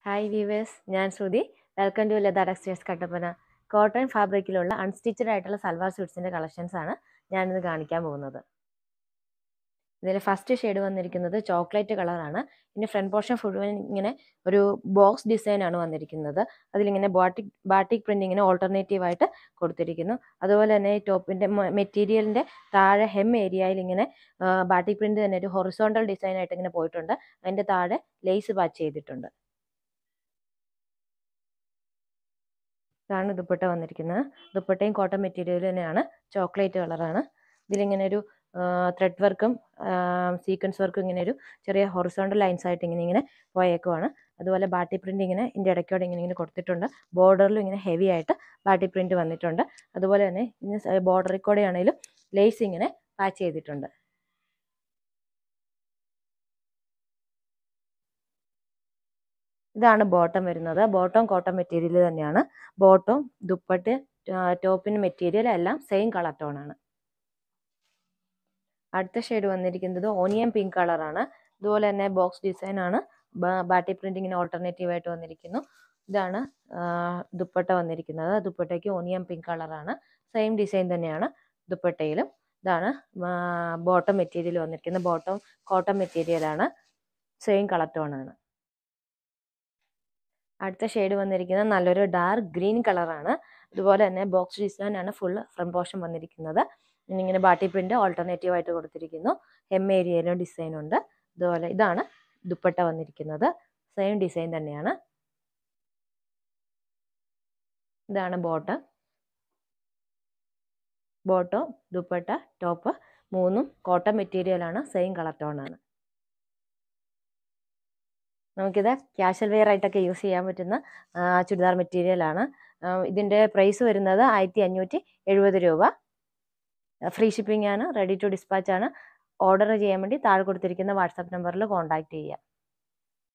hi viewers ഞാൻ Shruti welcome to Latha textiles Kattappana cotton ഫാബ്രിക്കിലുള്ള unstitched ആയിട്ടുള്ള സൽവാർ സ്യൂട്ട്സിൻ്റെ കളക്ഷൻസ് ആണ് ഞാനിന്ന് കാണിക്കാൻ പോകുന്നത് ഇതിൽ ഫസ്റ്റ് ഷെയ്ഡ് വന്നിരിക്കുന്നത് ചോക്ലേറ്റ് കളറാണ് ഇനി ഫ്രണ്ട് പോർഷൻ ഫുള്ളും ഇങ്ങനെ ഒരു ബോക്സ് ഡിസൈൻ ആണ് വന്നിരിക്കുന്നത് അതിലിങ്ങനെ ബാട്ടിക് ബാട്ടിക് പ്രിന്റ് ഇങ്ങനെ ഓൾട്ടർനേറ്റീവ് ആയിട്ട് കൊടുത്തിരിക്കുന്നു അതുപോലെ തന്നെ ഈ ടോപ്പിന്റെ മെറ്റീരിയലിന്റെ താഴെ ഹെം ഏരിയയിൽ ഇങ്ങനെ ബാട്ടിക് പ്രിന്റ് തന്നെ ഒരു ഹൊറിസോണ്ടൽ ഡിസൈൻ ആയിട്ട് ഇങ്ങനെ പോയിട്ടുണ്ട് അതിന്റെ താഴെ ലേസ് പാച്ച് ചെയ്തിട്ടുണ്ട് ഇതാണ് ദുപ്പട്ട വന്നിരിക്കുന്നത് ദുപ്പട്ടയും കോട്ടൺ മെറ്റീരിയൽ തന്നെയാണ് ചോക്ലേറ്റ് കളറാണ് ഇതിലിങ്ങനെ ഒരു ത്രെഡ് വർക്കും സീക്വൻസ് വർക്കും ഇങ്ങനെ ഒരു ചെറിയ ഹൊറിസോണ്ടൽ ലൈൻസ് ആയിട്ട് ഇങ്ങനെ ഇങ്ങനെ പോയേക്കുവാണ് അതുപോലെ ബാട്ടി പ്രിന്റ് ഇങ്ങനെ ഇതിൻ്റെ ഇടയ്ക്കോടെ ഇങ്ങനെ ഇങ്ങനെ കൊടുത്തിട്ടുണ്ട് ബോർഡറിലും ഇങ്ങനെ ഹെവി ആയിട്ട് ബാട്ടി പ്രിന്റ് വന്നിട്ടുണ്ട് അതുപോലെ തന്നെ ഇങ്ങനെ ബോർഡറിൽ കൂടെ ആണെങ്കിലും ലേസ് ഇങ്ങനെ പാച്ച് ചെയ്തിട്ടുണ്ട് ഇതാണ് ബോട്ടം വരുന്നത് ബോട്ടം കോട്ടൺ മെറ്റീരിയൽ തന്നെയാണ് ബോട്ടം ദുപ്പട്ട് ടോപ്പിന് മെറ്റീരിയൽ എല്ലാം സെയിം കളർ ടോൺ ആണ് അടുത്ത ഷെയ്ഡ് വന്നിരിക്കുന്നത് ഓനിയൻ പിങ്ക് കളറാണ് ഇതുപോലെ തന്നെ ബോക്സ് ഡിസൈൻ ആണ് ബാട്ടി പ്രിന്റിങ്ങിന് ഓൾട്ടർനേറ്റീവ് ആയിട്ട് വന്നിരിക്കുന്നു ഇതാണ് ദുപ്പട്ട വന്നിരിക്കുന്നത് ദുപ്പട്ടയ്ക്ക് ഓനിയൻ പിങ്ക് കളറാണ് സെയിം ഡിസൈൻ തന്നെയാണ് ദുപ്പട്ടയിലും ഇതാണ് ബോട്ടം മെറ്റീരിയൽ വന്നിരിക്കുന്നത് ബോട്ടം കോട്ടൺ മെറ്റീരിയൽ ആണ് സെയിം കളർ ടോൺ ആണ് അടുത്ത ഷെയ്ഡ് വന്നിരിക്കുന്നത് നല്ലൊരു ഡാർക്ക് ഗ്രീൻ കളറാണ് അതുപോലെ തന്നെ ബോക്സ് ഡിസൈൻ ആണ് ഫുൾ ഫ്രണ്ട് പോർഷൻ വന്നിരിക്കുന്നത് ഇങ്ങനെ ബാട്ടി പ്രിന്റ് ഓൾട്ടർനേറ്റീവ് ആയിട്ട് കൊടുത്തിരിക്കുന്നു എം ഏരിയയിലും ഡിസൈൻ ഉണ്ട് അതുപോലെ ഇതാണ് ദുപ്പട്ട വന്നിരിക്കുന്നത് സെയിം ഡിസൈൻ തന്നെയാണ് ഇതാണ് ബോട്ടം ബോട്ടോ ദുപ്പട്ട ടോപ്പ് മൂന്നും കോട്ടൺ മെറ്റീരിയലാണ് സെയിം കളർ ടോൺ ആണ് നമുക്കിത് ക്യാഷ്വൽ വെയർ ആയിട്ടൊക്കെ യൂസ് ചെയ്യാൻ പറ്റുന്ന ചുരിദാർ മെറ്റീരിയൽ ആണ് ഇതിൻ്റെ പ്രൈസ് വരുന്നത് ആയിരത്തി അഞ്ഞൂറ്റി എഴുപത് രൂപ ഫ്രീ ഷിപ്പിംഗ് ആണ് റെഡി ടു ഡിസ്പാച്ച് ആണ് ഓർഡർ ചെയ്യാൻ വേണ്ടി താഴെ കൊടുത്തിരിക്കുന്ന വാട്സാപ്പ് നമ്പറിൽ കോൺടാക്ട് ചെയ്യുക